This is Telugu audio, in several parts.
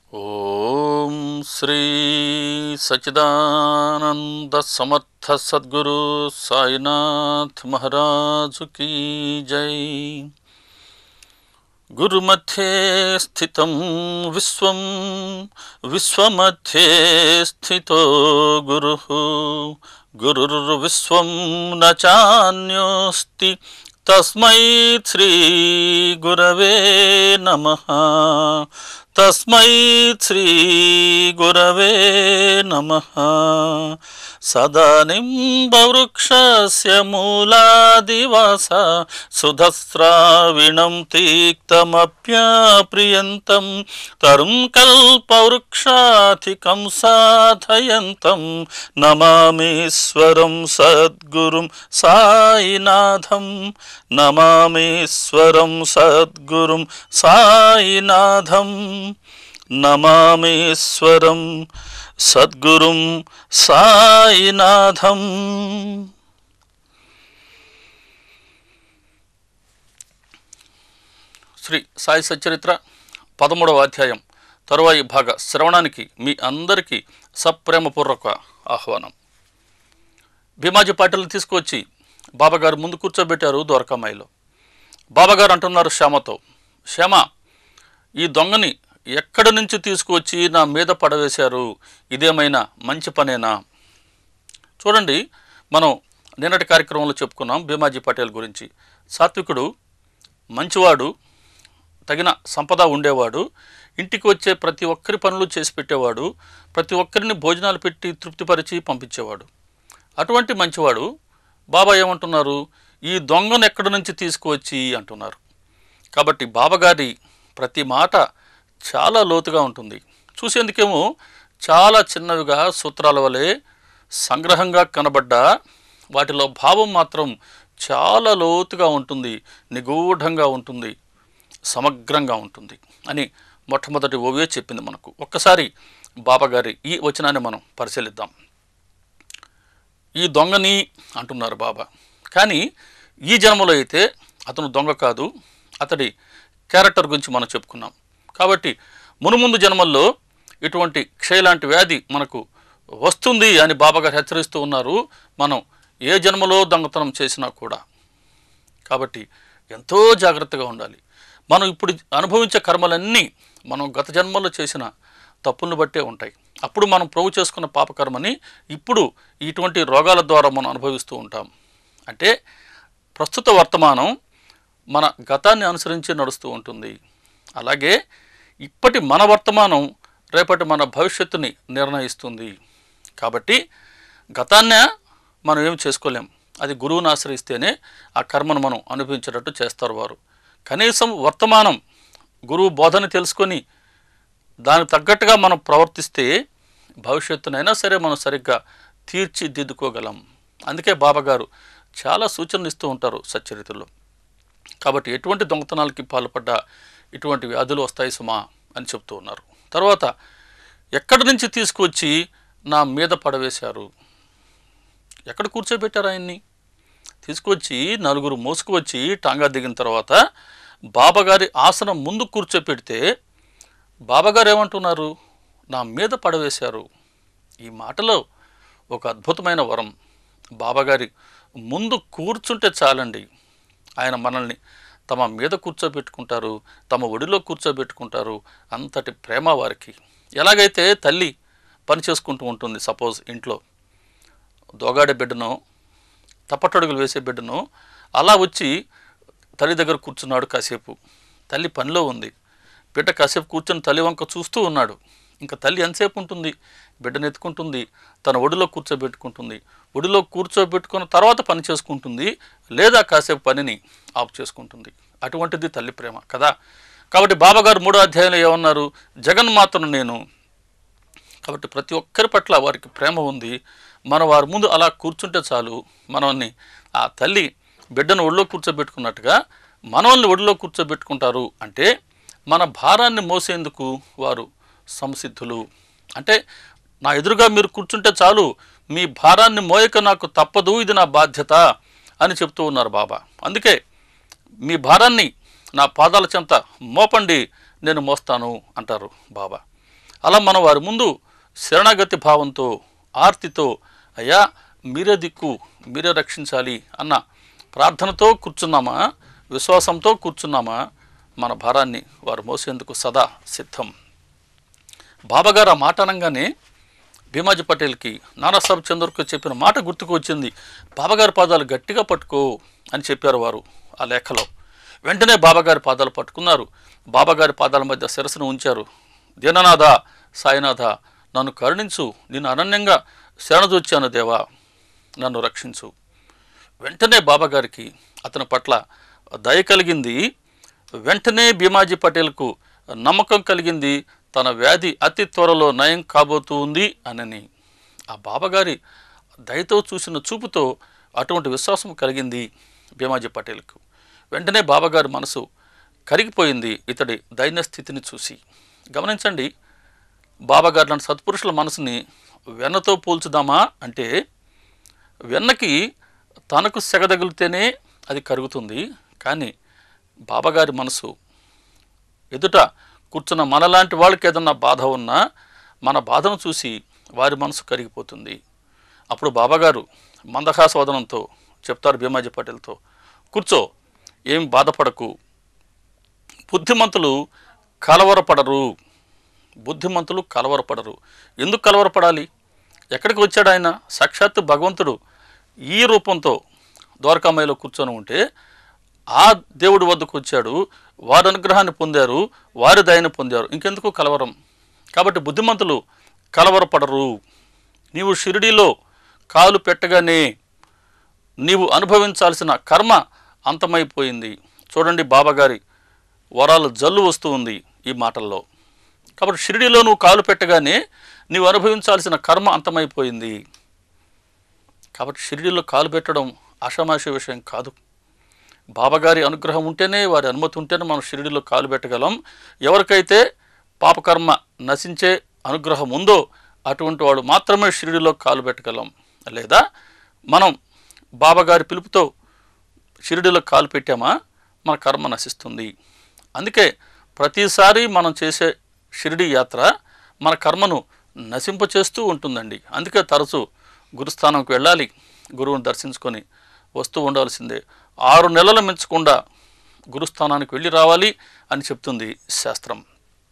ఓం శ్రీ సచిదానంద సమర్థ సద్గురు సాయినాథ్ మహారాజు కీ జై గురుమధ్యే స్థితం విశ్వం విశ్వమధ్యే స్థితో గురు గురుర్విశ్వం న చాన్యోస్తి తస్మై శ్రీ గురవే నమః తస్మై శ్రీ గురవే నమః సదానింబవృక్షస్య మూలాదివాస సుధస్రావిణం తీక్తమప్యాప్రియంతం తరుం కల్పవృక్షాధికం సాధయంతం నమామీశ్వరం సద్గురుం సాయినాథం నమామీశ్వరం సద్గురుం సాయినాథం నమామీశ్వరం సద్గురుం సాయినాథం శ్రీ సాయి సచ్చరిత్ర పదమూడవ అధ్యాయం తరువాయి భాగ శ్రవణానికి మీ అందరికీ సప్రేమపూర్వక ఆహ్వానం భీమాజీ పాటలు తీసుకొచ్చి బాబాగారు ముందు కూర్చోబెట్టారు ద్వారకామాయిలో బాబాగారు అంటున్నారు శ్యామతో శ్యామ ఈ దొంగని ఎక్కడి నుంచి తీసుకువచ్చి నా మీద పడవేశారు ఇదేమైనా మంచి పనేనా చూడండి మనం నిన్నటి కార్యక్రమంలో చెప్పుకున్నాం భీమాజీ పటేల్ గురించి సాత్వికుడు మంచివాడు తగిన సంపద ఉండేవాడు ఇంటికి వచ్చే ప్రతి ఒక్కరి పనులు చేసి పెట్టేవాడు ప్రతి ఒక్కరిని భోజనాలు పెట్టి తృప్తిపరిచి పంపించేవాడు అటువంటి మంచివాడు బాబా ఏమంటున్నారు ఈ దొంగను ఎక్కడి నుంచి తీసుకువచ్చి అంటున్నారు కాబట్టి బాబాగారి ప్రతి మాట చాలా లోతుగా ఉంటుంది చూసేందుకేమో చాలా చిన్నవిగా సూత్రాల వలె సంగ్రహంగా కనబడ్డ వాటిలో భావం మాత్రం చాలా లోతుగా ఉంటుంది నిగూఢంగా ఉంటుంది సమగ్రంగా ఉంటుంది అని మొట్టమొదటి ఓవే చెప్పింది మనకు ఒక్కసారి బాబాగారి ఈ వచనాన్ని మనం పరిశీలిద్దాం ఈ దొంగని అంటున్నారు బాబా కానీ ఈ జన్మలో అయితే అతను దొంగ కాదు అతడి క్యారెక్టర్ గురించి మనం చెప్పుకున్నాం కాబట్టి మునుముందు జన్మల్లో ఇటువంటి క్షయ లాంటి వ్యాధి మనకు వస్తుంది అని బాబాగారు హెచ్చరిస్తూ ఉన్నారు మనం ఏ జన్మలో దొంగతనం చేసినా కూడా కాబట్టి ఎంతో జాగ్రత్తగా ఉండాలి మనం ఇప్పుడు అనుభవించే కర్మలన్నీ మనం గత జన్మలో చేసిన తప్పులను బట్టే ఉంటాయి అప్పుడు మనం ప్రోగు చేసుకున్న పాపకర్మని ఇప్పుడు ఇటువంటి రోగాల ద్వారా మనం అనుభవిస్తూ ఉంటాం అంటే ప్రస్తుత వర్తమానం మన గతాన్ని అనుసరించి నడుస్తూ ఉంటుంది అలాగే ఇప్పటి మన వర్తమానం రేపటి మన భవిష్యత్తుని నిర్ణయిస్తుంది కాబట్టి గతాన్నే మనం ఏం చేసుకోలేం అది గురువుని ఆశ్రయిస్తేనే ఆ కర్మను మనం అనుభవించేటట్టు చేస్తారు వారు కనీసం వర్తమానం గురువు బోధన తెలుసుకొని దానికి తగ్గట్టుగా మనం ప్రవర్తిస్తే భవిష్యత్తునైనా సరే మనం సరిగ్గా తీర్చిదిద్దుకోగలం అందుకే బాబాగారు చాలా సూచనలు ఇస్తూ ఉంటారు సచ్చరిత్రలో కాబట్టి ఎటువంటి దొంగతనాలకి పాల్పడ్డా ఇటువంటి వ్యాధులు వస్తాయి సుమా అని చెప్తూ ఉన్నారు తర్వాత ఎక్కడి నుంచి తీసుకువచ్చి నా మీద పడవేశారు ఎక్కడ కూర్చోబెట్టారు ఆయన్ని తీసుకొచ్చి నలుగురు మోసుకువచ్చి టాంగా దిగిన తర్వాత బాబాగారి ఆసనం ముందు కూర్చోపెడితే బాబాగారు ఏమంటున్నారు నా మీద పడవేశారు ఈ మాటలో ఒక అద్భుతమైన వరం బాబాగారి ముందు కూర్చుంటే చాలండి ఆయన మనల్ని తమ మీద కూర్చోబెట్టుకుంటారు తమ ఒడిలో కూర్చోబెట్టుకుంటారు అంతటి ప్రేమ వారికి ఎలాగైతే తల్లి పని చేసుకుంటూ ఉంటుంది సపోజ్ ఇంట్లో దోగాడే బిడ్డను తప్పటడుగులు వేసే బిడ్డను అలా వచ్చి తల్లి దగ్గర కూర్చున్నాడు కాసేపు తల్లి పనిలో ఉంది బిడ్డ కాసేపు కూర్చొని తల్లి వంక చూస్తూ ఉన్నాడు ఇంకా తల్లి ఎంతసేపు ఉంటుంది బిడ్డను ఎత్తుకుంటుంది తన ఒడిలో కూర్చోబెట్టుకుంటుంది ఒడిలో కూర్చోబెట్టుకున్న తర్వాత పని చేసుకుంటుంది లేదా కాసేపు పనిని ఆఫ్ చేసుకుంటుంది అటువంటిది తల్లి ప్రేమ కదా కాబట్టి బాబాగారు మూడో అధ్యాయంలో ఏమన్నారు జగన్మాతను నేను కాబట్టి ప్రతి ఒక్కరి పట్ల వారికి ప్రేమ ఉంది మన వారి ముందు అలా కూర్చుంటే చాలు మనల్ని ఆ తల్లి బిడ్డను ఒడిలో కూర్చోబెట్టుకున్నట్టుగా మనల్ని ఒడిలో కూర్చోబెట్టుకుంటారు అంటే మన భారాన్ని మోసేందుకు వారు సంసిద్ధులు అంటే నా ఎదురుగా మీరు కూర్చుంటే చాలు మీ భారాన్ని మోయక నాకు తప్పదు ఇది నా బాధ్యత అని చెప్తూ ఉన్నారు బాబా అందుకే మీ భారాన్ని నా పాదాల చెంత మోపండి నేను మోస్తాను అంటారు బాబా అలా మనం వారి ముందు శరణాగతి భావంతో ఆర్తితో అయ్యా మీరే దిక్కు మీరే రక్షించాలి అన్న ప్రార్థనతో కూర్చున్నామా విశ్వాసంతో కూర్చున్నామా మన భారాన్ని వారు మోసేందుకు సదా సిద్ధం బాబాగారు ఆ మాట అనగానే భీమాజీ పటేల్కి నానాసాహెబ్ చంద్రకు చెప్పిన మాట గుర్తుకు వచ్చింది బాబాగారి పాదాలు గట్టిగా పట్టుకో అని చెప్పారు వారు ఆ లేఖలో వెంటనే బాబాగారి పాదాలు పట్టుకున్నారు బాబాగారి పాదాల మధ్య శిరస్సును ఉంచారు దీననాథ సాయినాథ నన్ను కరుణించు నేను అనన్యంగా శరణజొచ్చాను దేవా నన్ను రక్షించు వెంటనే బాబాగారికి అతని పట్ల దయ కలిగింది వెంటనే భీమాజీ పటేల్కు నమ్మకం కలిగింది తన వ్యాధి అతి త్వరలో నయం కాబోతూ ఉంది అనని ఆ బాబాగారి దయతో చూసిన చూపుతో అటువంటి విశ్వాసం కలిగింది భీమాజీ పటేల్కు వెంటనే బాబాగారి మనసు కరిగిపోయింది ఇతడి దైన్య స్థితిని చూసి గమనించండి బాబాగారు లాంటి సత్పురుషుల మనసుని వెన్నతో పోల్చుదామా అంటే వెన్నకి తనకు సెగదగిలితేనే అది కరుగుతుంది కానీ బాబాగారి మనసు ఎదుట కూర్చున్న మనలాంటి వాళ్ళకి ఏదన్నా బాధ ఉన్నా మన బాధను చూసి వారి మనసు కరిగిపోతుంది అప్పుడు బాబాగారు మందహాసవదనంతో చెప్తారు భీమాజీ పటేల్తో కూర్చో ఏం బాధపడకు బుద్ధిమంతులు కలవరపడరు బుద్ధిమంతులు కలవరపడరు ఎందుకు కలవరపడాలి ఎక్కడికి వచ్చాడు ఆయన సాక్షాత్తు భగవంతుడు ఈ రూపంతో ద్వారకామయ్యలో కూర్చొని ఉంటే ఆ దేవుడి వద్దకు వచ్చాడు వారి అనుగ్రహాన్ని పొందారు వారి దయని పొందారు ఇంకెందుకు కలవరం కాబట్టి బుద్ధిమంతులు కలవరపడరు నీవు షిరిడీలో కాలు పెట్టగానే నీవు అనుభవించాల్సిన కర్మ అంతమైపోయింది చూడండి బాబాగారి వరాల జల్లు వస్తూ ఉంది ఈ మాటల్లో కాబట్టి షిరిడీలో నువ్వు కాలు పెట్టగానే నీవు అనుభవించాల్సిన కర్మ అంతమైపోయింది కాబట్టి షిరిడీలో కాలు పెట్టడం ఆషామాషి విషయం కాదు బాబాగారి అనుగ్రహం ఉంటేనే వారి అనుమతి ఉంటేనే మనం షిరిడీలో కాలు పెట్టగలం ఎవరికైతే పాపకర్మ నశించే అనుగ్రహం ఉందో అటువంటి వాడు మాత్రమే షిరిడీలో కాలు పెట్టగలం లేదా మనం బాబాగారి పిలుపుతో షిరిడీలో కాలు పెట్టామా మన కర్మ నశిస్తుంది అందుకే ప్రతిసారి మనం చేసే షిరిడి యాత్ర మన కర్మను నశింపచేస్తూ ఉంటుందండి అందుకే తరచూ గురుస్థానంకి వెళ్ళాలి గురువుని దర్శించుకొని వస్తూ ఉండాల్సిందే ఆరు నెలలు మించకుండా గురుస్థానానికి వెళ్ళి రావాలి అని చెప్తుంది శాస్త్రం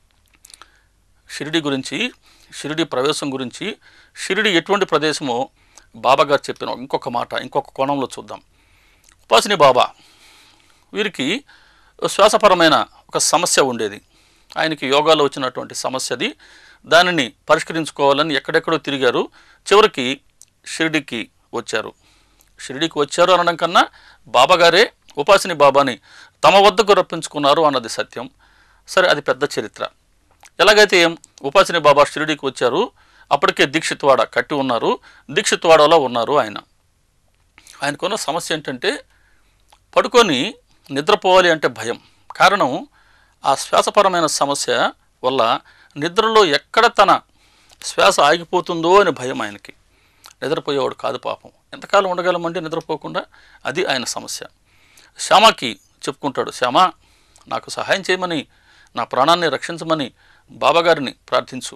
షిరిడి గురించి షిరిడి ప్రవేశం గురించి షిరిడి ఎటువంటి ప్రదేశమో బాబాగారు చెప్పిన ఇంకొక మాట ఇంకొక కోణంలో చూద్దాం ఉపాసిని బాబా వీరికి శ్వాసపరమైన ఒక సమస్య ఉండేది ఆయనకి యోగాలో వచ్చినటువంటి సమస్యది దానిని పరిష్కరించుకోవాలని ఎక్కడెక్కడో తిరిగారు చివరికి షిరిడికి వచ్చారు షిరిడికి వచ్చారు అనడం కన్నా బాబాగారే ఉపాసిని బాబాని తమ వద్దకు రప్పించుకున్నారు అన్నది సత్యం సరే అది పెద్ద చరిత్ర ఎలాగైతే ఏం ఉపాసిని బాబా షిరిడికి వచ్చారు అప్పటికే దీక్షిత్వాడ కట్టి ఉన్నారు దీక్షిత్వాడలో ఉన్నారు ఆయన ఆయనకున్న సమస్య ఏంటంటే పడుకొని నిద్రపోవాలి అంటే భయం కారణం ఆ శ్వాసపరమైన సమస్య వల్ల నిద్రలో ఎక్కడ తన శ్వాస ఆగిపోతుందో అని భయం ఆయనకి నిద్రపోయేవాడు కాదు పాపం ఎంతకాలం ఉండగలమంటే నిద్రపోకుండా అది ఆయన సమస్య శ్యామకి చెప్పుకుంటాడు శ్యామ నాకు సహాయం చేయమని నా ప్రాణాన్ని రక్షించమని బాబాగారిని ప్రార్థించు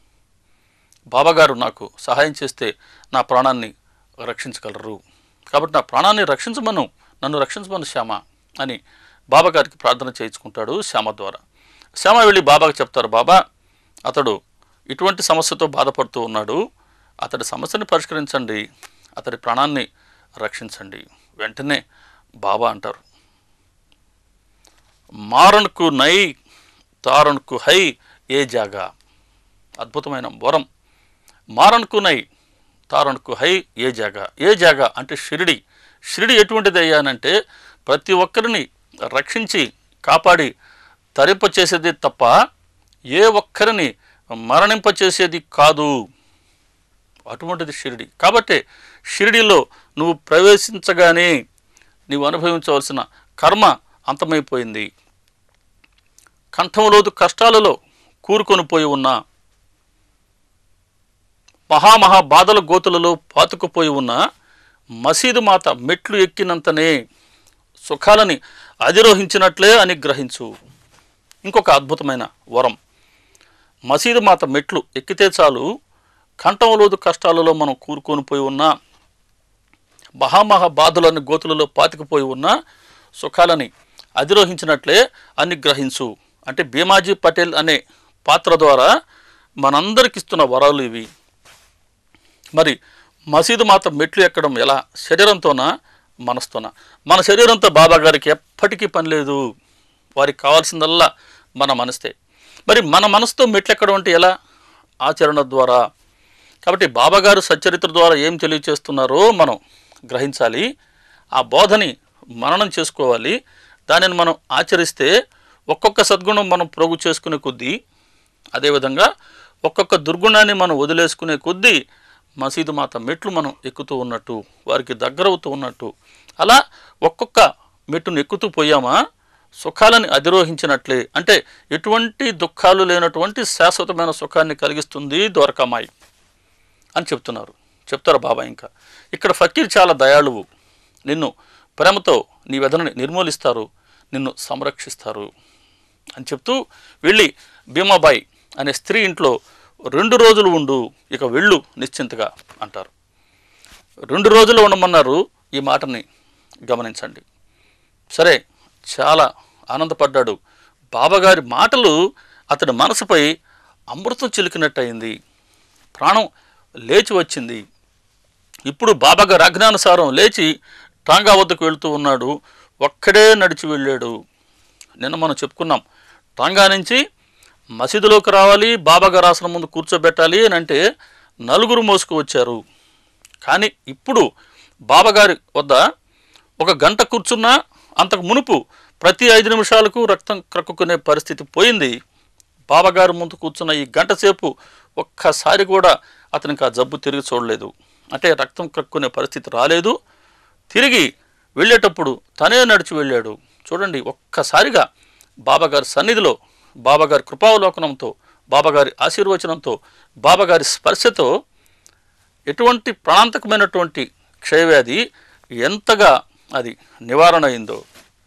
బాబాగారు నాకు సహాయం చేస్తే నా ప్రాణాన్ని రక్షించగలరు కాబట్టి నా ప్రాణాన్ని రక్షించమను నన్ను రక్షించమను శ్యామ అని బాబాగారికి ప్రార్థన చేయించుకుంటాడు శ్యామ ద్వారా శ్యామ వెళ్ళి బాబాకి చెప్తారు బాబా అతడు ఇటువంటి సమస్యతో బాధపడుతూ ఉన్నాడు అతడి సమస్యని పరిష్కరించండి అతడి ప్రాణాన్ని రక్షించండి వెంటనే బాబా అంటారు మారణకు నై తారణకు హై ఏ జాగా అద్భుతమైన వరం మారణకు నై తారణకు హై ఏ జాగా ఏ జాగా అంటే షిరిడి షిరిడి ఎటువంటిది అయ్యానంటే ప్రతి ఒక్కరిని రక్షించి కాపాడి తరింపచేసేది తప్ప ఏ ఒక్కరిని మరణింపచేసేది కాదు అటువంటిది షిరిడి కాబట్టి షిరిడిలో నువ్వు ప్రవేశించగానే నీవు అనుభవించవలసిన కర్మ అంతమైపోయింది కంఠంలోతు కష్టాలలో కూరుకొని పోయి ఉన్న మహామహా బాధల గోతులలో పాతుకుపోయి ఉన్న మసీదు మాత మెట్లు ఎక్కినంతనే సుఖాలని అధిరోహించినట్లే అని గ్రహించు ఇంకొక అద్భుతమైన వరం మసీదు మాత మెట్లు ఎక్కితే చాలు కంఠంలోదు కష్టాలలో మనం కూరుకొని పోయి ఉన్నా మహామహా బాధలని గోతులలో పాతికిపోయి ఉన్న సుఖాలని అధిరోహించినట్లే అనుగ్రహించు అంటే భీమాజీ పటేల్ అనే పాత్ర ద్వారా మనందరికి ఇస్తున్న వరాలు ఇవి మరి మసీదు మాత్రం మెట్లు ఎక్కడం ఎలా శరీరంతోనా మనస్తోనా మన శరీరంతో బాబా గారికి ఎప్పటికీ పని లేదు వారికి కావాల్సిందల్లా మన మనస్తే మరి మన మనసుతో మెట్లు ఎక్కడం అంటే ఎలా ఆచరణ ద్వారా కాబట్టి బాబా గారు సచ్చరిత్ర ద్వారా ఏం తెలియచేస్తున్నారో మనం గ్రహించాలి ఆ బోధని మననం చేసుకోవాలి దానిని మనం ఆచరిస్తే ఒక్కొక్క సద్గుణం మనం ప్రోగు చేసుకునే కొద్దీ అదేవిధంగా ఒక్కొక్క దుర్గుణాన్ని మనం వదిలేసుకునే కొద్దీ మసీదు మాత మెట్లు మనం ఎక్కుతూ ఉన్నట్టు వారికి దగ్గరవుతూ ఉన్నట్టు అలా ఒక్కొక్క మెట్టును ఎక్కుతూ పోయామా సుఖాలని అధిరోహించినట్లే అంటే ఎటువంటి దుఃఖాలు లేనటువంటి శాశ్వతమైన సుఖాన్ని కలిగిస్తుంది ద్వారకామాయి అని చెప్తున్నారు చెప్తారు బాబా ఇంకా ఇక్కడ ఫకీర్ చాలా దయాళువు నిన్ను ప్రేమతో నీ వెదనని నిర్మూలిస్తారు నిన్ను సంరక్షిస్తారు అని చెప్తూ వెళ్ళి భీమాబాయి అనే స్త్రీ ఇంట్లో రెండు రోజులు ఉండు ఇక వెళ్ళు నిశ్చింతగా అంటారు రెండు రోజులు ఉండమన్నారు ఈ మాటని గమనించండి సరే చాలా ఆనందపడ్డాడు బాబాగారి మాటలు అతడి మనసుపై అమృతం చిలికినట్టయింది ప్రాణం లేచి వచ్చింది ఇప్పుడు బాబాగారి ఆజ్ఞానుసారం లేచి టాంగా వద్దకు వెళ్తూ ఉన్నాడు ఒక్కడే నడిచి వెళ్ళాడు నిన్న మనం చెప్పుకున్నాం టాంగా నుంచి మసీదులోకి రావాలి బాబాగారు ఆసనం ముందు కూర్చోబెట్టాలి అని అంటే నలుగురు మోసుకు వచ్చారు కానీ ఇప్పుడు బాబాగారి వద్ద ఒక గంట కూర్చున్నా అంతకు మునుపు ప్రతి ఐదు నిమిషాలకు రక్తం క్రక్కుకునే పరిస్థితి పోయింది బాబాగారు ముందు కూర్చున్న ఈ గంట సేపు ఒక్కసారి కూడా అతనికి ఆ జబ్బు తిరిగి చూడలేదు అంటే రక్తం క్రక్కునే పరిస్థితి రాలేదు తిరిగి వెళ్ళేటప్పుడు తనే నడిచి వెళ్ళాడు చూడండి ఒక్కసారిగా బాబాగారి సన్నిధిలో బాబాగారి కృపావలోకనంతో బాబాగారి ఆశీర్వచనంతో బాబాగారి స్పర్శతో ఎటువంటి ప్రాణాంతకమైనటువంటి క్షయవ్యాధి ఎంతగా అది నివారణ అయిందో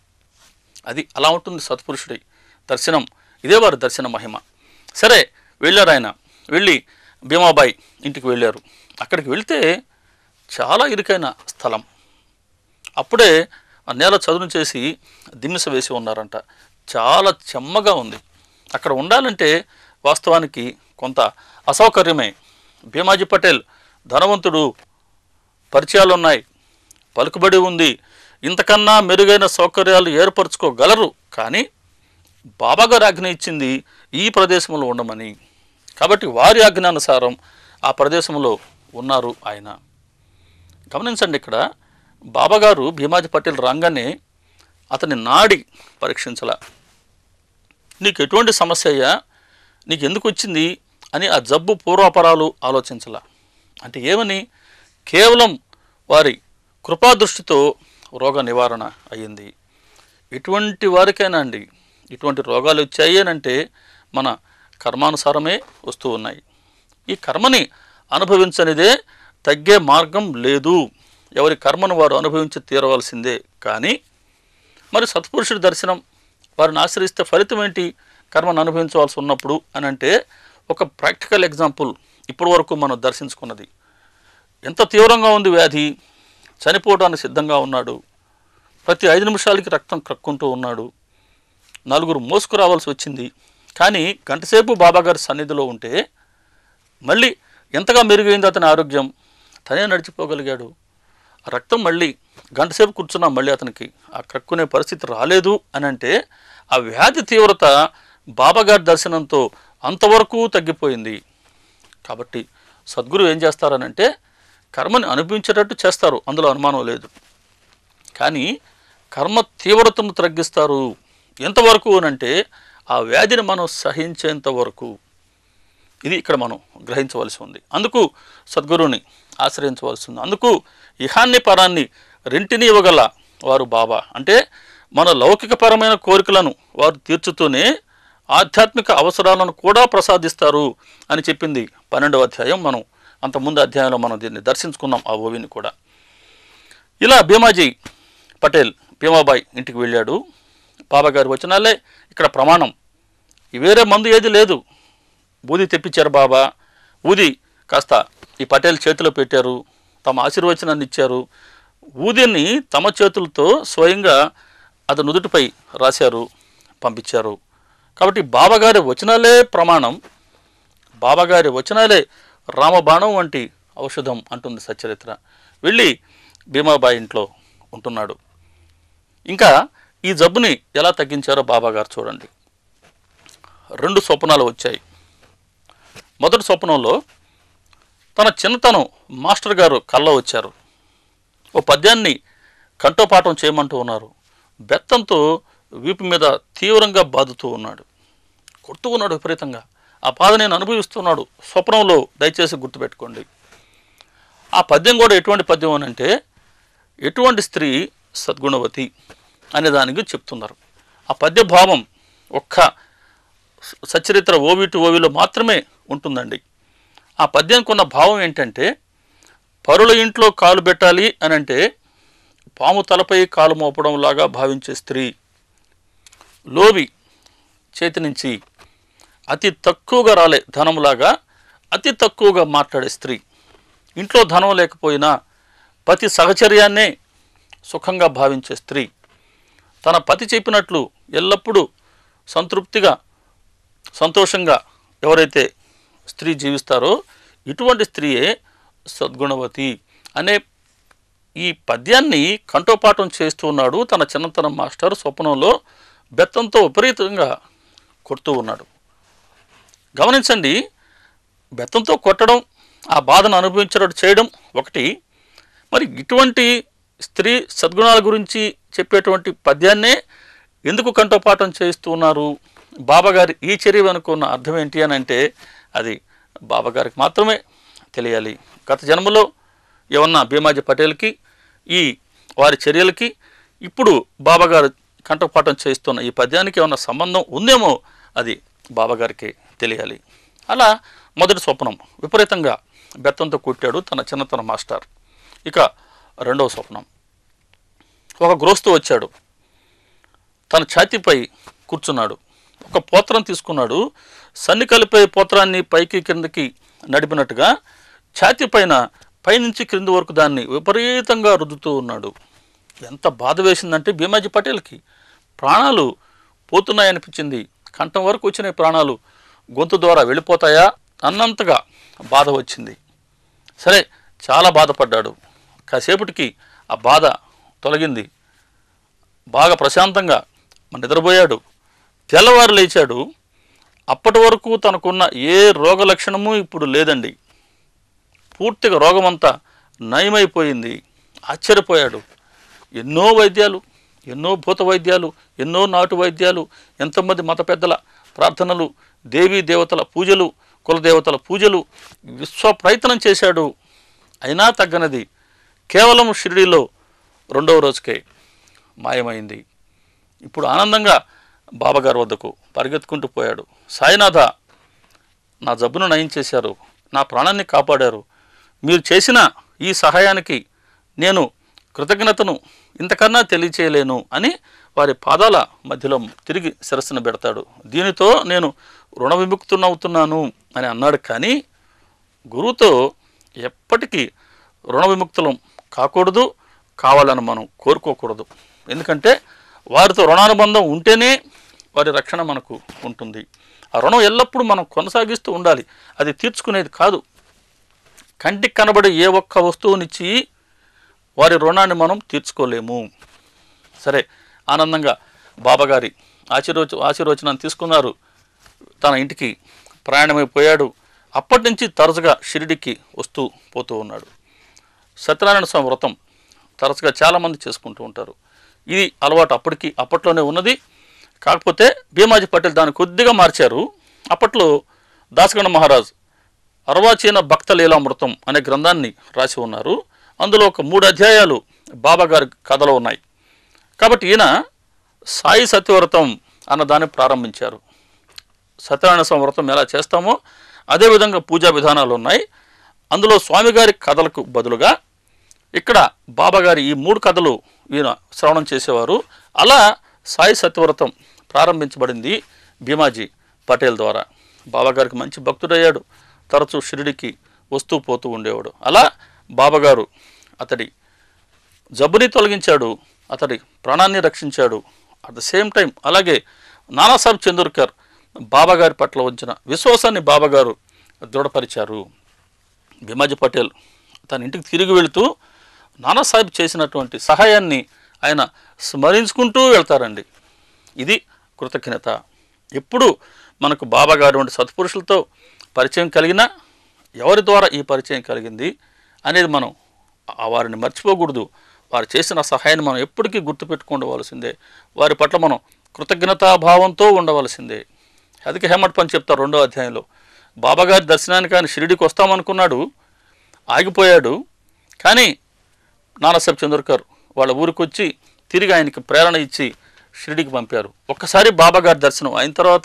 అది అలా ఉంటుంది సత్పురుషుడి దర్శనం ఇదే వారి దర్శన మహిమ సరే వెళ్ళారు ఆయన వెళ్ళి భీమాబాయి ఇంటికి వెళ్ళారు అక్కడికి వెళ్తే చాలా ఇరుకైన స్థలం అప్పుడే ఆ నేల చదును చేసి దిమ్మిస వేసి ఉన్నారంట చాలా చెమ్మగా ఉంది అక్కడ ఉండాలంటే వాస్తవానికి కొంత అసౌకర్యమే భీమాజీ పటేల్ ధనవంతుడు పరిచయాలు ఉన్నాయి పలుకుబడి ఉంది ఇంతకన్నా మెరుగైన సౌకర్యాలు ఏర్పరచుకోగలరు కానీ బాబాగారు ఆజ్ఞ ఇచ్చింది ఈ ప్రదేశంలో ఉండమని కాబట్టి వారి ఆజ్ఞానుసారం ఆ ప్రదేశంలో ఉన్నారు ఆయన గమనించండి ఇక్కడ బాబాగారు భీమాజీ పటేల్ రాగానే అతని నాడి పరీక్షించాల నీకు ఎటువంటి సమస్య అయ్యా నీకు ఎందుకు వచ్చింది అని ఆ జబ్బు పూర్వాపరాలు ఆలోచించాల అంటే ఏమని కేవలం వారి కృపాదృష్టితో రోగ నివారణ అయ్యింది ఇటువంటి వారికైనా అండి ఇటువంటి రోగాలు వచ్చాయి అని అంటే మన కర్మానుసారమే వస్తూ ఉన్నాయి ఈ కర్మని అనుభవించనిదే తగ్గే మార్గం లేదు ఎవరి కర్మను వారు అనుభవించి తీరవలసిందే కానీ మరి సత్పురుషుడి దర్శనం వారిని ఆశ్రయిస్తే ఫలితం ఏంటి కర్మను అనుభవించవలసి ఉన్నప్పుడు అని అంటే ఒక ప్రాక్టికల్ ఎగ్జాంపుల్ ఇప్పటి వరకు మనం దర్శించుకున్నది ఎంత తీవ్రంగా ఉంది వ్యాధి చనిపోవడానికి సిద్ధంగా ఉన్నాడు ప్రతి ఐదు నిమిషాలకి రక్తం క్రక్కుంటూ ఉన్నాడు నలుగురు మోసుకు రావాల్సి వచ్చింది కానీ గంటసేపు బాబాగారి సన్నిధిలో ఉంటే మళ్ళీ ఎంతగా మెరుగైంది అతని ఆరోగ్యం తనే నడిచిపోగలిగాడు ఆ రక్తం మళ్ళీ గంటసేపు కూర్చున్నా మళ్ళీ అతనికి ఆ క్రక్కునే పరిస్థితి రాలేదు అని అంటే ఆ వ్యాధి తీవ్రత బాబాగారి దర్శనంతో అంతవరకు తగ్గిపోయింది కాబట్టి సద్గురు ఏం చేస్తారనంటే కర్మని అనుభవించేటట్టు చేస్తారు అందులో అనుమానం లేదు కానీ కర్మ తీవ్రతను తగ్గిస్తారు ఎంతవరకు అనంటే ఆ వ్యాధిని మనం సహించేంత వరకు ఇది ఇక్కడ మనం గ్రహించవలసి ఉంది అందుకు సద్గురువుని ఆశ్రయించవలసి ఉంది అందుకు ఇహాన్ని పరాన్ని రెంటిని ఇవ్వగల వారు బాబా అంటే మన లౌకికపరమైన కోరికలను వారు తీర్చుతూనే ఆధ్యాత్మిక అవసరాలను కూడా ప్రసాదిస్తారు అని చెప్పింది పన్నెండవ అధ్యాయం మనం అంతకుముందు అధ్యాయంలో మనం దీన్ని దర్శించుకున్నాం ఆ ఓవిని కూడా ఇలా భీమాజీ పటేల్ భీమాబాయ్ ఇంటికి వెళ్ళాడు బాబాగారి వచనాలే ఇక్కడ ప్రమాణం ఈ వేరే మందు ఏది లేదు ఊది తెప్పించారు బాబా ఊది కాస్త ఈ పటేల్ చేతిలో పెట్టారు తమ ఆశీర్వచనాన్ని ఇచ్చారు ఊదిని తమ చేతులతో స్వయంగా అది నుదుటిపై రాశారు పంపించారు కాబట్టి బాబాగారి వచనాలే ప్రమాణం బాబాగారి వచనాలే రామబాణం వంటి ఔషధం అంటుంది సచ్చరిత్ర వెళ్ళి భీమాబాయి ఇంట్లో ఉంటున్నాడు ఇంకా ఈ జబ్బుని ఎలా తగ్గించారో బాబాగారు చూడండి రెండు స్వప్నాలు వచ్చాయి మొదటి స్వప్నంలో తన చిన్నతనం మాస్టర్ గారు కళ్ళ వచ్చారు ఓ పద్యాన్ని కంఠోపాఠం చేయమంటూ ఉన్నారు బెత్తంతో వీపు మీద తీవ్రంగా బాదుతూ ఉన్నాడు కొడుతూ ఉన్నాడు విపరీతంగా ఆ బాధ నేను అనుభవిస్తున్నాడు స్వప్నంలో దయచేసి గుర్తుపెట్టుకోండి ఆ పద్యం కూడా ఎటువంటి పద్యం అని అంటే ఎటువంటి స్త్రీ సద్గుణవతి అనే దానికి చెప్తున్నారు ఆ పద్య భావం ఒక్క స- సచరిత్ర ఓవి టు ఓవిలో మాత్రమే ఉంటుందండి ఆ పద్యానికి ఉన్న భావం ఏంటంటే పరుల ఇంట్లో కాలు పెట్టాలి అని అంటే పాము తలపై కాలు మోపడం లాగా భావించే స్త్రీ లోబి చేతి నుంచి అతి తక్కువగా రాలే ధనంలాగా అతి తక్కువగా మాట్లాడే స్త్రీ ఇంట్లో ధనం లేకపోయినా పతి సహచర్యాన్నే సుఖంగా భావించే స్త్రీ తన పతి చెప్పినట్లు ఎల్లప్పుడూ సంతృప్తిగా సంతోషంగా ఎవరైతే స్త్రీ జీవిస్తారో ఇటువంటి స్త్రీయే సద్గుణవతి అనే ఈ పద్యాన్ని కంఠోపాఠం చేస్తూ ఉన్నాడు తన చిన్నతనం మాస్టర్ స్వప్నంలో బెత్తంతో విపరీతంగా కొడుతూ ఉన్నాడు గమనించండి బెత్తంతో కొట్టడం ఆ బాధను అనుభవించడం చేయడం ఒకటి మరి ఇటువంటి స్త్రీ సద్గుణాల గురించి చెప్పేటువంటి పద్యాన్నే ఎందుకు కంఠోపాఠం చేస్తూ ఉన్నారు బాబాగారి ఈ చర్య వెనుక ఉన్న అర్థం ఏంటి అని అంటే అది బాబాగారికి మాత్రమే తెలియాలి గత జన్మలో ఏమన్నా భీమాజీ పటేల్కి ఈ వారి చర్యలకి ఇప్పుడు బాబాగారు కంఠపాఠం చేస్తున్న ఈ పద్యానికి ఏమన్నా సంబంధం ఉందేమో అది బాబాగారికి తెలియాలి అలా మొదటి స్వప్నం విపరీతంగా బెత్తంతో కుట్టాడు తన చిన్నతన మాస్టర్ ఇక రెండవ స్వప్నం ఒక గృహస్థు వచ్చాడు తన ఛాతీపై కూర్చున్నాడు ఒక పోత్రం తీసుకున్నాడు సన్ని కలిపే పోత్రాన్ని పైకి కిందకి నడిపినట్టుగా ఛాతీ పైన పైనుంచి క్రింది వరకు దాన్ని విపరీతంగా రుద్దుతూ ఉన్నాడు ఎంత బాధ వేసిందంటే భీమాజీ పటేల్కి ప్రాణాలు పోతున్నాయనిపించింది కంఠం వరకు వచ్చిన ప్రాణాలు గొంతు ద్వారా వెళ్ళిపోతాయా అన్నంతగా బాధ వచ్చింది సరే చాలా బాధపడ్డాడు కాసేపటికి ఆ బాధ తొలగింది బాగా ప్రశాంతంగా నిద్రపోయాడు తెల్లవారు లేచాడు అప్పటి వరకు తనకున్న ఏ రోగ లక్షణము ఇప్పుడు లేదండి పూర్తిగా రోగమంతా నయమైపోయింది ఆశ్చర్యపోయాడు ఎన్నో వైద్యాలు ఎన్నో భూత వైద్యాలు ఎన్నో నాటు వైద్యాలు ఎంతమంది మత పెద్దల ప్రార్థనలు దేవీ దేవతల పూజలు కులదేవతల పూజలు విశ్వ ప్రయత్నం చేశాడు అయినా తగ్గనది కేవలం షిరిడీలో రెండవ రోజుకే మాయమైంది ఇప్పుడు ఆనందంగా బాబాగారి వద్దకు పరిగెత్తుకుంటూ పోయాడు సాయినాథ నా జబ్బును నయం చేశారు నా ప్రాణాన్ని కాపాడారు మీరు చేసిన ఈ సహాయానికి నేను కృతజ్ఞతను ఇంతకన్నా తెలియచేయలేను అని వారి పాదాల మధ్యలో తిరిగి శిరస్సును పెడతాడు దీనితో నేను రుణ విముక్తునవుతున్నాను అని అన్నాడు కానీ గురువుతో ఎప్పటికీ రుణ విముక్తులం కాకూడదు కావాలని మనం కోరుకోకూడదు ఎందుకంటే వారితో రుణానుబంధం ఉంటేనే వారి రక్షణ మనకు ఉంటుంది ఆ రుణం ఎల్లప్పుడూ మనం కొనసాగిస్తూ ఉండాలి అది తీర్చుకునేది కాదు కంటికి కనబడే ఏ ఒక్క వస్తువునిచ్చి వారి రుణాన్ని మనం తీర్చుకోలేము సరే ఆనందంగా బాబాగారి ఆశీర్వచ ఆశీర్వచనాన్ని తీసుకున్నారు తన ఇంటికి ప్రయాణమైపోయాడు అప్పటి నుంచి తరచుగా షిరిడికి వస్తూ పోతూ ఉన్నాడు సత్యనారాయణ స్వామి వ్రతం తరచుగా చాలామంది చేసుకుంటూ ఉంటారు ఇది అలవాటు అప్పటికి అప్పట్లోనే ఉన్నది కాకపోతే భీమాజీ పటేల్ దాన్ని కొద్దిగా మార్చారు అప్పట్లో దాసగణ మహారాజ్ అర్వాచీన భక్త లీలామృతం అనే గ్రంథాన్ని రాసి ఉన్నారు అందులో ఒక మూడు అధ్యాయాలు బాబాగారి కథలో ఉన్నాయి కాబట్టి ఈయన సాయి సత్యవ్రతం అన్న దాన్ని ప్రారంభించారు సత్యనారాయణ స్వామి వ్రతం ఎలా చేస్తామో అదేవిధంగా పూజా విధానాలు ఉన్నాయి అందులో స్వామిగారి కథలకు బదులుగా ఇక్కడ బాబాగారి ఈ మూడు కథలు ఈయన శ్రవణం చేసేవారు అలా సాయి సత్యవ్రతం ప్రారంభించబడింది భీమాజీ పటేల్ ద్వారా బాబాగారికి మంచి భక్తుడయ్యాడు తరచూ షిరిడికి వస్తూ పోతూ ఉండేవాడు అలా బాబాగారు అతడి జబ్బుని తొలగించాడు అతడి ప్రాణాన్ని రక్షించాడు అట్ ద సేమ్ టైం అలాగే నానాసాహెబ్ చందూర్కర్ బాబాగారి పట్ల ఉంచిన విశ్వాసాన్ని బాబాగారు దృఢపరిచారు భీమాజీ పటేల్ తన ఇంటికి తిరిగి వెళుతూ నానాసాహెబ్ చేసినటువంటి సహాయాన్ని ఆయన స్మరించుకుంటూ వెళ్తారండి ఇది కృతజ్ఞత ఎప్పుడు మనకు బాబాగారు వంటి సత్పురుషులతో పరిచయం కలిగినా ఎవరి ద్వారా ఈ పరిచయం కలిగింది అనేది మనం ఆ వారిని మర్చిపోకూడదు వారు చేసిన సహాయాన్ని మనం ఎప్పటికీ గుర్తుపెట్టుకోవలసిందే వారి పట్ల మనం కృతజ్ఞతాభావంతో ఉండవలసిందే అందుకే హేమట్ పని చెప్తారు రెండో అధ్యాయంలో బాబాగారి దర్శనానికి ఆయన షిరిడికి వస్తామనుకున్నాడు ఆగిపోయాడు కానీ నానాసాహెబ్ చంద్రకర్ వాళ్ళ ఊరికి వచ్చి తిరిగి ఆయనకి ప్రేరణ ఇచ్చి షిరిడికి పంపారు ఒక్కసారి బాబాగారి దర్శనం అయిన తర్వాత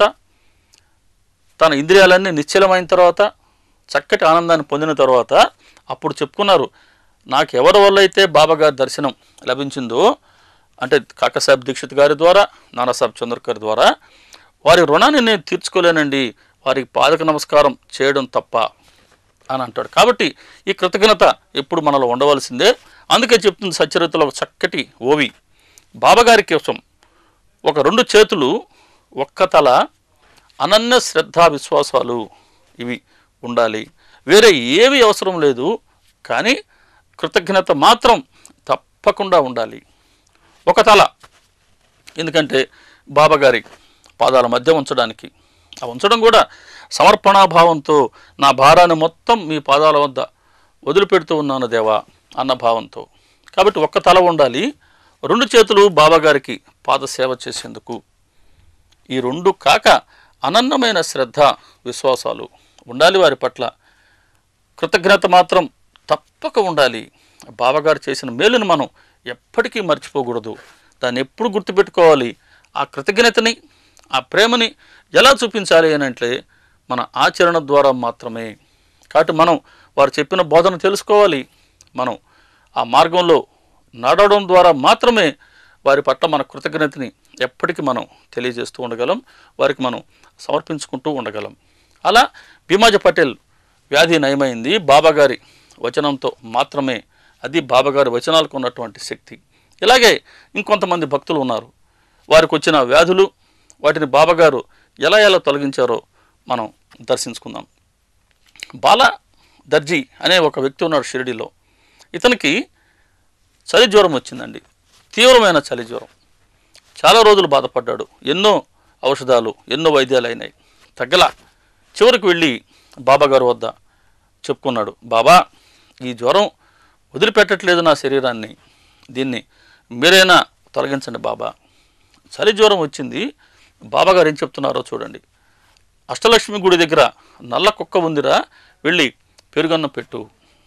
తన ఇంద్రియాలన్నీ నిశ్చలమైన తర్వాత చక్కటి ఆనందాన్ని పొందిన తర్వాత అప్పుడు చెప్పుకున్నారు నాకు ఎవరి వల్ల అయితే బాబాగారి దర్శనం లభించిందో అంటే కాకసాహెబ్ దీక్షిత్ గారి ద్వారా నానాసాహెబ్ చంద్రకర్ ద్వారా వారి రుణాన్ని నేను తీర్చుకోలేనండి వారికి పాదక నమస్కారం చేయడం తప్ప అని అంటాడు కాబట్టి ఈ కృతజ్ఞత ఎప్పుడు మనలో ఉండవలసిందే అందుకే చెప్తుంది సచరితలో ఒక చక్కటి ఓవి బాబాగారి కోసం ఒక రెండు చేతులు ఒక్క తల అనన్య శ్రద్ధ విశ్వాసాలు ఇవి ఉండాలి వేరే ఏవి అవసరం లేదు కానీ కృతజ్ఞత మాత్రం తప్పకుండా ఉండాలి ఒక తల ఎందుకంటే బాబాగారి పాదాల మధ్య ఉంచడానికి ఆ ఉంచడం కూడా సమర్పణాభావంతో నా భారాన్ని మొత్తం మీ పాదాల వద్ద వదిలిపెడుతూ ఉన్నాను దేవా అన్న భావంతో కాబట్టి ఒక్క తల ఉండాలి రెండు చేతులు బాబాగారికి పాదసేవ చేసేందుకు ఈ రెండు కాక అనన్నమైన శ్రద్ధ విశ్వాసాలు ఉండాలి వారి పట్ల కృతజ్ఞత మాత్రం తప్పక ఉండాలి బాబాగారు చేసిన మేలును మనం ఎప్పటికీ మర్చిపోకూడదు దాన్ని ఎప్పుడు గుర్తుపెట్టుకోవాలి ఆ కృతజ్ఞతని ఆ ప్రేమని ఎలా చూపించాలి అని అంటే మన ఆచరణ ద్వారా మాత్రమే కాబట్టి మనం వారు చెప్పిన బోధన తెలుసుకోవాలి మనం ఆ మార్గంలో నడవడం ద్వారా మాత్రమే వారి పట్ల మన కృతజ్ఞతని ఎప్పటికీ మనం తెలియజేస్తూ ఉండగలం వారికి మనం సమర్పించుకుంటూ ఉండగలం అలా భీమాజ పటేల్ వ్యాధి నయమైంది బాబాగారి వచనంతో మాత్రమే అది బాబాగారి వచనాలకు ఉన్నటువంటి శక్తి ఇలాగే ఇంకొంతమంది భక్తులు ఉన్నారు వారికి వచ్చిన వ్యాధులు వాటిని బాబాగారు ఎలా ఎలా తొలగించారో మనం దర్శించుకుందాం బాల దర్జీ అనే ఒక వ్యక్తి ఉన్నాడు షిరిడిలో ఇతనికి చలి జ్వరం వచ్చిందండి తీవ్రమైన చలి జ్వరం చాలా రోజులు బాధపడ్డాడు ఎన్నో ఔషధాలు ఎన్నో వైద్యాలు అయినాయి తగ్గల చివరికి వెళ్ళి బాబాగారు వద్ద చెప్పుకున్నాడు బాబా ఈ జ్వరం వదిలిపెట్టట్లేదు నా శరీరాన్ని దీన్ని మీరైనా తొలగించండి బాబా చలి జ్వరం వచ్చింది బాబాగారు ఏం చెప్తున్నారో చూడండి అష్టలక్ష్మి గుడి దగ్గర నల్ల కుక్క ఉందిరా వెళ్ళి పెరుగన్నం పెట్టు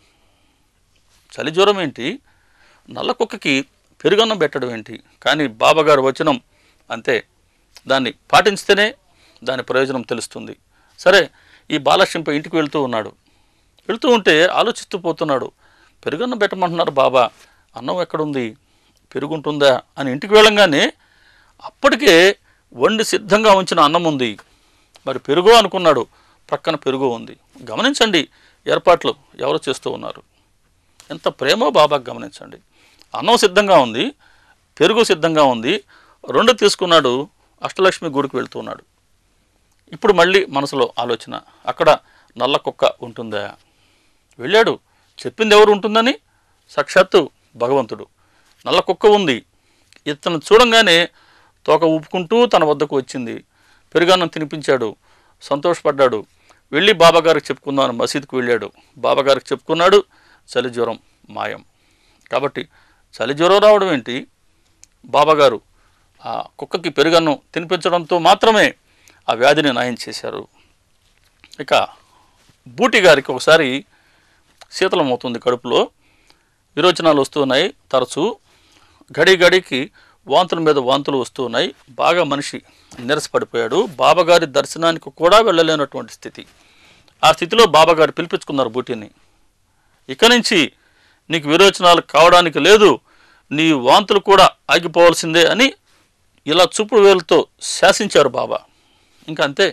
చలి జ్వరం ఏంటి నల్ల కుక్కకి పెరుగన్నం పెట్టడం ఏంటి కానీ బాబాగారు వచనం అంతే దాన్ని పాటించితేనే దాని ప్రయోజనం తెలుస్తుంది సరే ఈ బాలక్ష్మిపై ఇంటికి వెళ్తూ ఉన్నాడు వెళ్తూ ఉంటే ఆలోచిస్తూ పోతున్నాడు పెరుగన్నం పెట్టమంటున్నారు బాబా అన్నం ఎక్కడుంది పెరుగుంటుందా అని ఇంటికి వెళ్ళంగానే అప్పటికే వండి సిద్ధంగా ఉంచిన అన్నం ఉంది మరి పెరుగు అనుకున్నాడు ప్రక్కన పెరుగు ఉంది గమనించండి ఏర్పాట్లు ఎవరు చేస్తూ ఉన్నారు ఎంత ప్రేమో బాబాకు గమనించండి అన్నం సిద్ధంగా ఉంది పెరుగు సిద్ధంగా ఉంది రెండు తీసుకున్నాడు అష్టలక్ష్మి గుడికి వెళ్తున్నాడు ఇప్పుడు మళ్ళీ మనసులో ఆలోచన అక్కడ నల్ల కుక్క ఉంటుందా వెళ్ళాడు చెప్పింది ఎవరు ఉంటుందని సాక్షాత్తు భగవంతుడు నల్ల కుక్క ఉంది ఇతను చూడంగానే తోక ఊపుకుంటూ తన వద్దకు వచ్చింది పెరుగన్నం తినిపించాడు సంతోషపడ్డాడు వెళ్ళి బాబాగారికి చెప్పుకుందామని మసీదుకు వెళ్ళాడు బాబాగారికి చెప్పుకున్నాడు చలి జ్వరం మాయం కాబట్టి చలి జ్వరం రావడం ఏంటి బాబాగారు ఆ కుక్కకి పెరుగన్నం తినిపించడంతో మాత్రమే ఆ వ్యాధిని నయం చేశారు ఇక బూటి గారికి ఒకసారి శీతలం అవుతుంది కడుపులో విరోచనాలు వస్తున్నాయి తరచూ గడి గడికి వాంతుల మీద వాంతులు వస్తూ ఉన్నాయి బాగా మనిషి నీరసపడిపోయాడు బాబాగారి దర్శనానికి కూడా వెళ్ళలేనటువంటి స్థితి ఆ స్థితిలో బాబాగారు పిలిపించుకున్నారు బూటిని ఇక నుంచి నీకు విరోచనాలు కావడానికి లేదు నీ వాంతులు కూడా ఆగిపోవాల్సిందే అని ఇలా చూపుడు వేలుతో శాసించారు బాబా ఇంకా అంతే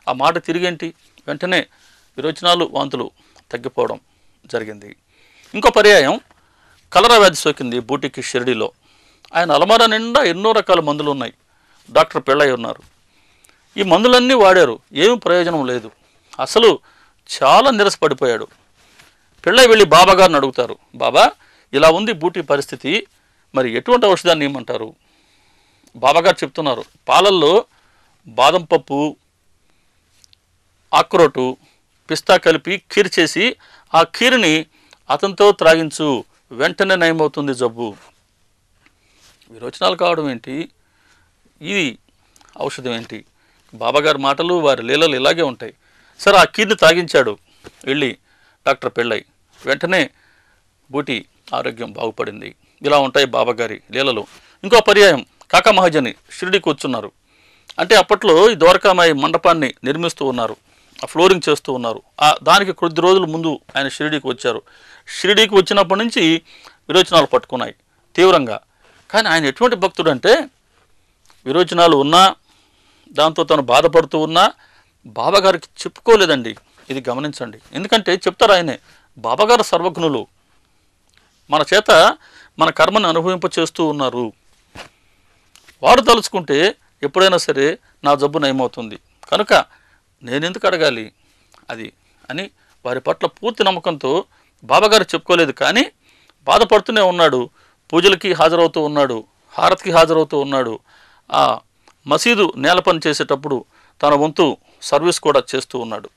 ఆ మాట తిరిగేంటి వెంటనే విరోచనాలు వాంతులు తగ్గిపోవడం జరిగింది ఇంకో పర్యాయం కలరా వ్యాధి సోకింది బూటికి షిరిడిలో ఆయన అలమార నిండా ఎన్నో రకాల మందులు ఉన్నాయి డాక్టర్ పెళ్ళై ఉన్నారు ఈ మందులన్నీ వాడారు ఏమీ ప్రయోజనం లేదు అసలు చాలా నిరసపడిపోయాడు పెళ్ళై వెళ్ళి బాబా గారిని అడుగుతారు బాబా ఇలా ఉంది బూటి పరిస్థితి మరి ఎటువంటి ఔషధాన్ని ఇవ్వమంటారు బాబాగారు చెప్తున్నారు పాలల్లో బాదం పప్పు ఆక్రోటు పిస్తా కలిపి ఖీర్ చేసి ఆ ఖీర్ని అతనితో త్రాగించు వెంటనే నయమవుతుంది జబ్బు విరోచనాలు కావడం ఏంటి ఇది ఔషధం ఏంటి బాబాగారి మాటలు వారి లీలలు ఇలాగే ఉంటాయి సరే ఆ కీర్ని తాగించాడు వెళ్ళి డాక్టర్ పెళ్ళై వెంటనే బూటి ఆరోగ్యం బాగుపడింది ఇలా ఉంటాయి బాబాగారి లీలలు ఇంకో పర్యాయం కాకా మహాజని షిరిడికి వచ్చున్నారు అంటే అప్పట్లో ఈ ద్వారకామాయి మండపాన్ని నిర్మిస్తూ ఉన్నారు ఆ ఫ్లోరింగ్ చేస్తూ ఉన్నారు ఆ దానికి కొద్ది రోజుల ముందు ఆయన షిరిడీకి వచ్చారు షిరిడీకి వచ్చినప్పటి నుంచి విరోచనాలు పట్టుకున్నాయి తీవ్రంగా కానీ ఆయన ఎటువంటి భక్తుడు అంటే విరోచనాలు ఉన్నా దాంతో తను బాధపడుతూ ఉన్నా బాబాగారికి చెప్పుకోలేదండి ఇది గమనించండి ఎందుకంటే చెప్తారు ఆయనే బాబాగారు సర్వజ్ఞులు మన చేత మన కర్మను అనుభవింప చేస్తూ ఉన్నారు వారు తలుచుకుంటే ఎప్పుడైనా సరే నా జబ్బు నయమవుతుంది కనుక నేనెందుకు అడగాలి అది అని వారి పట్ల పూర్తి నమ్మకంతో బాబాగారు చెప్పుకోలేదు కానీ బాధపడుతూనే ఉన్నాడు పూజలకి హాజరవుతూ ఉన్నాడు హారతికి హాజరవుతూ ఉన్నాడు ఆ మసీదు నేల పని చేసేటప్పుడు తన వంతు సర్వీస్ కూడా చేస్తూ ఉన్నాడు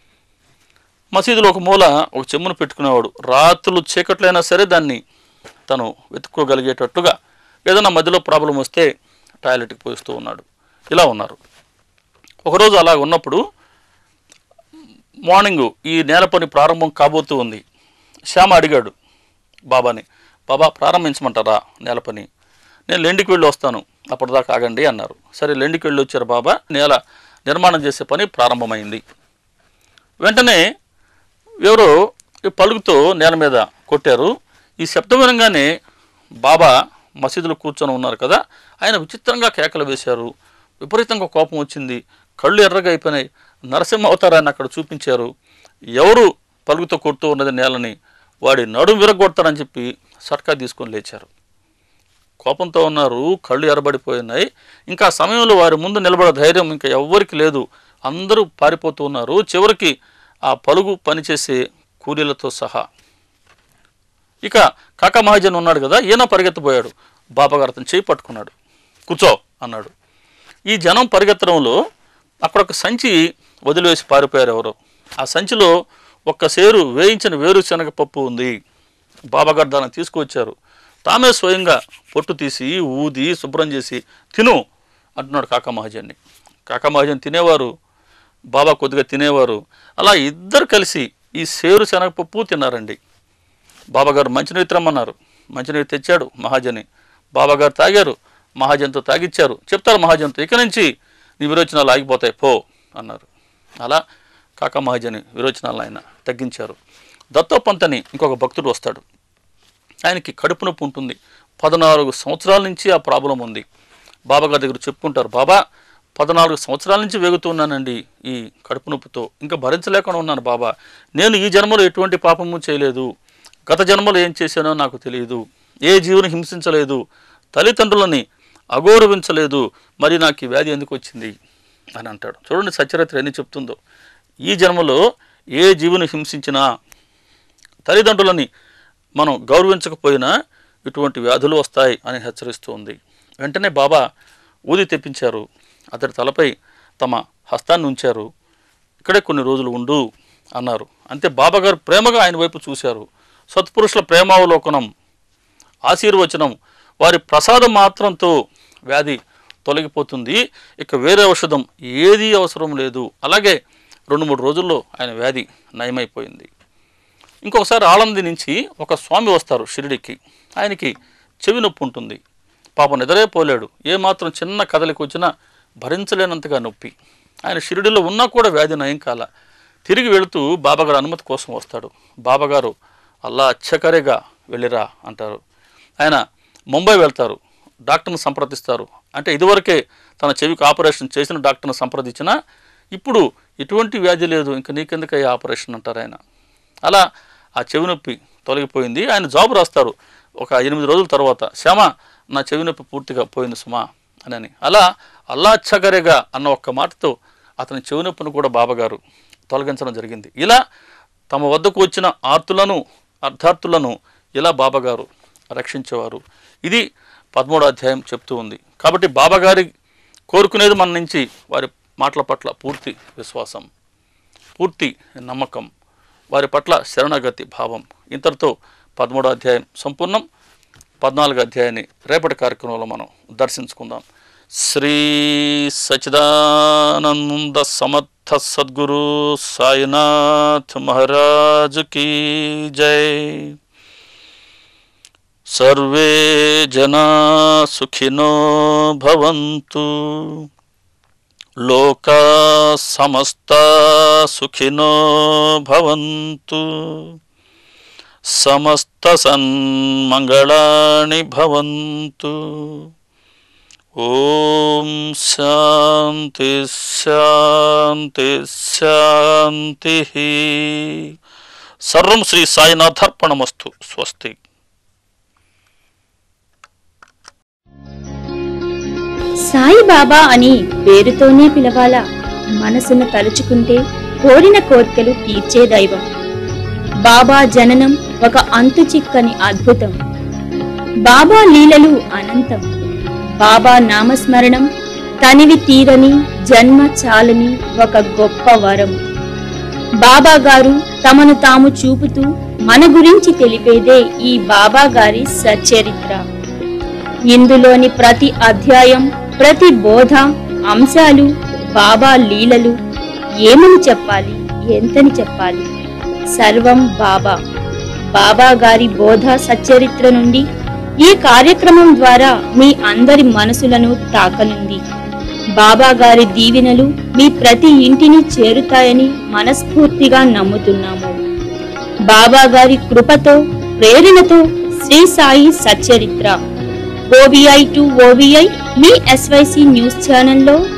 మసీదులో ఒక మూల ఒక చెమ్మును పెట్టుకునేవాడు రాత్రులు చీకట్లైనా సరే దాన్ని తను వెతుక్కోగలిగేటట్టుగా ఏదైనా మధ్యలో ప్రాబ్లం వస్తే టాయిలెట్కి పోయిస్తూ ఉన్నాడు ఇలా ఉన్నారు ఒకరోజు అలా ఉన్నప్పుడు మార్నింగ్ ఈ నేల పని ప్రారంభం కాబోతూ ఉంది శ్యామ అడిగాడు బాబాని బాబా ప్రారంభించమంటారా నేల పని నేను లెండికి వెళ్ళి వస్తాను అప్పటిదాకా ఆగండి అన్నారు సరే లెండికి వెళ్ళి వచ్చారు బాబా నేల నిర్మాణం చేసే పని ప్రారంభమైంది వెంటనే ఎవరో ఈ పలుగుతో నేల మీద కొట్టారు ఈ శబ్దం వినగానే బాబా మసీదులో కూర్చొని ఉన్నారు కదా ఆయన విచిత్రంగా కేకలు వేశారు విపరీతంగా కోపం వచ్చింది కళ్ళు ఎర్రగా అయిపోయినాయి నరసింహ అవతారాన్ని అక్కడ చూపించారు ఎవరు పలుగుతో కొడుతూ ఉన్నది నేలని వాడి నడుము విరగొడతారని చెప్పి సట్కా తీసుకొని లేచారు కోపంతో ఉన్నారు కళ్ళు ఎర్రబడిపోయినాయి ఇంకా ఆ సమయంలో వారి ముందు నిలబడే ధైర్యం ఇంకా ఎవ్వరికి లేదు అందరూ పారిపోతూ ఉన్నారు చివరికి ఆ పలుగు పనిచేసే కూలీలతో సహా ఇక కాకా మహాజన్ ఉన్నాడు కదా ఈయన పరిగెత్తబోయాడు బాబాగారు అతను చేయి పట్టుకున్నాడు కూర్చో అన్నాడు ఈ జనం పరిగెత్తడంలో అక్కడ ఒక సంచి వదిలివేసి పారిపోయారు ఎవరో ఆ సంచిలో ఒక్క సేరు వేయించిన వేరుశనగ పప్పు ఉంది బాబాగారు దాన్ని తీసుకువచ్చారు తామే స్వయంగా పొట్టు తీసి ఊది శుభ్రం చేసి తిను అంటున్నాడు కాకా మహాజన్ని కాకా మహాజన్ తినేవారు బాబా కొద్దిగా తినేవారు అలా ఇద్దరు కలిసి ఈ సేరు శనగపప్పు తిన్నారండి బాబాగారు మంచినీరు తెమ్మన్నారు మంచినీరు తెచ్చాడు మహాజని బాబాగారు తాగారు మహాజన్తో తాగిచ్చారు చెప్తారు మహాజన్తో ఇక నుంచి నీ విరోచనాలు ఆగిపోతాయి పో అన్నారు అలా కాకా మహాజని విరోచనాలను ఆయన తగ్గించారు దత్తోపంతని ఇంకొక భక్తుడు వస్తాడు ఆయనకి కడుపు నొప్పి ఉంటుంది పద్నాలుగు సంవత్సరాల నుంచి ఆ ప్రాబ్లం ఉంది బాబాగారి దగ్గర చెప్పుకుంటారు బాబా పద్నాలుగు సంవత్సరాల నుంచి వేగుతున్నానండి ఈ కడుపు నొప్పితో ఇంకా భరించలేకుండా ఉన్నాను బాబా నేను ఈ జన్మలో ఎటువంటి పాపము చేయలేదు గత జన్మలో ఏం చేశానో నాకు తెలియదు ఏ జీవుని హింసించలేదు తల్లిదండ్రులని అగౌరవించలేదు మరి నాకు ఈ వ్యాధి ఎందుకు వచ్చింది అని అంటాడు చూడండి సత్యరత్రి ఎన్ని చెప్తుందో ఈ జన్మలో ఏ జీవుని హింసించినా తల్లిదండ్రులని మనం గౌరవించకపోయినా ఇటువంటి వ్యాధులు వస్తాయి అని హెచ్చరిస్తుంది వెంటనే బాబా ఊది తెప్పించారు అతడి తలపై తమ హస్తాన్ని ఉంచారు ఇక్కడే కొన్ని రోజులు ఉండు అన్నారు అంతే బాబాగారు ప్రేమగా ఆయన వైపు చూశారు సత్పురుషుల ప్రేమావలోకనం ఆశీర్వచనం వారి ప్రసాదం మాత్రంతో వ్యాధి తొలగిపోతుంది ఇక వేరే ఔషధం ఏదీ అవసరం లేదు అలాగే రెండు మూడు రోజుల్లో ఆయన వ్యాధి నయమైపోయింది ఇంకొకసారి ఆలంది నుంచి ఒక స్వామి వస్తారు షిరిడికి ఆయనకి చెవి నొప్పి ఉంటుంది పాపం నిద్రే పోలేడు ఏమాత్రం చిన్న కదలికి వచ్చినా భరించలేనంతగా నొప్పి ఆయన షిరిడిలో ఉన్నా కూడా వ్యాధి నయం కాల తిరిగి వెళుతూ బాబాగారు అనుమతి కోసం వస్తాడు బాబాగారు అల్లా అచ్చకరేగా వెళ్ళిరా అంటారు ఆయన ముంబై వెళ్తారు డాక్టర్ని సంప్రదిస్తారు అంటే ఇదివరకే తన చెవికి ఆపరేషన్ చేసిన డాక్టర్ని సంప్రదించినా ఇప్పుడు ఎటువంటి వ్యాధి లేదు ఇంకా నీకెందుకు ఆపరేషన్ అంటారు ఆయన అలా ఆ చెవి నొప్పి తొలగిపోయింది ఆయన జాబ్ రాస్తారు ఒక ఎనిమిది రోజుల తర్వాత శ్యామ నా చెవి నొప్పి పూర్తిగా పోయింది సుమా అని అలా అల్లా చగరెగా అన్న ఒక్క మాటతో అతని చెవి నొప్పిని కూడా బాబాగారు తొలగించడం జరిగింది ఇలా తమ వద్దకు వచ్చిన ఆర్తులను అర్థార్థులను ఇలా బాబాగారు రక్షించేవారు ఇది పదమూడో అధ్యాయం చెప్తూ ఉంది కాబట్టి బాబాగారి కోరుకునేది మన నుంచి వారి మాటల పట్ల పూర్తి విశ్వాసం పూర్తి నమ్మకం వారి పట్ల శరణగతి భావం ఇంతటితో పదమూడో అధ్యాయం సంపూర్ణం పద్నాలుగు అధ్యాయాన్ని రేపటి కార్యక్రమంలో మనం దర్శించుకుందాం శ్రీ సచిదానంద సమర్థ సద్గురు సాయినాథ్ మహారాజ్ కీ జై సర్వే జనా సుఖినో భవంతు లోకా సమస్త సుఖినో భవంతు సమస్త సన్మంగళాని భవంతు ఓం శాంతి శాంతి శాంతి సర్వం శ్రీ సాయినాథర్పణమస్తు స్వస్తి సాయిబాబా అని పేరుతోనే పిలవాలా మనసును తలుచుకుంటే కోరిన కోర్కెలు తీర్చే దైవం బాబా జననం ఒక అంతు చిక్కని అద్భుతం బాబా లీలలు అనంతం బాబా నామస్మరణం తనివి తీరని జన్మ చాలని ఒక గొప్ప వరం బాబా గారు తమను తాము చూపుతూ మన గురించి తెలిపేదే ఈ బాబా గారి సచరిత్ర ఇందులోని ప్రతి అధ్యాయం ప్రతి బోధ అంశాలు బాబా లీలలు ఏమని చెప్పాలి ఎంతని చెప్పాలి సర్వం బాబా బాబా గారి బోధ సచ్చరిత్ర నుండి ఈ కార్యక్రమం ద్వారా మీ అందరి మనసులను తాకనుంది బాబా గారి దీవెనలు మీ ప్రతి ఇంటిని చేరుతాయని మనస్ఫూర్తిగా నమ్ముతున్నాము బాబా గారి కృపతో ప్రేరణతో శ్రీ సాయి సచ్చరిత్ర ఓవిఐ టు ఓవిఐ మీ ఎస్వైసి న్యూస్ ఛానల్లో